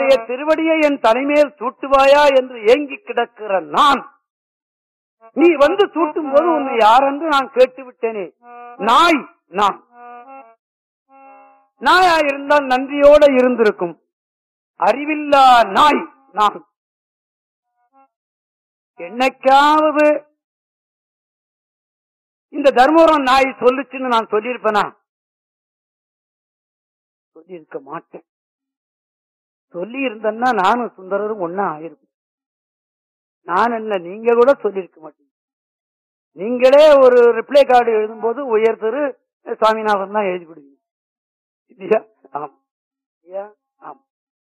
உன்னுடைய திருவடியை என் தலைமையில் சூட்டுவாயா என்று ஏங்கி கிடக்கிற நான் நீ வந்து சூட்டும் போது உன்னை யாரென்று நான் கேட்டு விட்டேனே நாய் நான் நாயா இருந்தால் நன்றியோட இருந்திருக்கும் அறிவில்லா நாய் நான் என்னைக்காவது இந்த தர்மபுரம் நாய் சொல்லுச்சுன்னு நான் சொல்லியிருப்பேனா சொல்லியிருக்க மாட்டேன் சொல்லி இருந்தேன்னா நானும் சுந்தரரும் ஒன்னா ஆயிருக்கும் நான் என்ன நீங்க கூட சொல்லியிருக்க மாட்டீங்க நீங்களே ஒரு ரிப்ளை கார்டு எழுதும்போது உயர் திரு சாமிநாதன் தான் எழுதி கொடுவீங்க இல்லையா ஆமா இல்லையா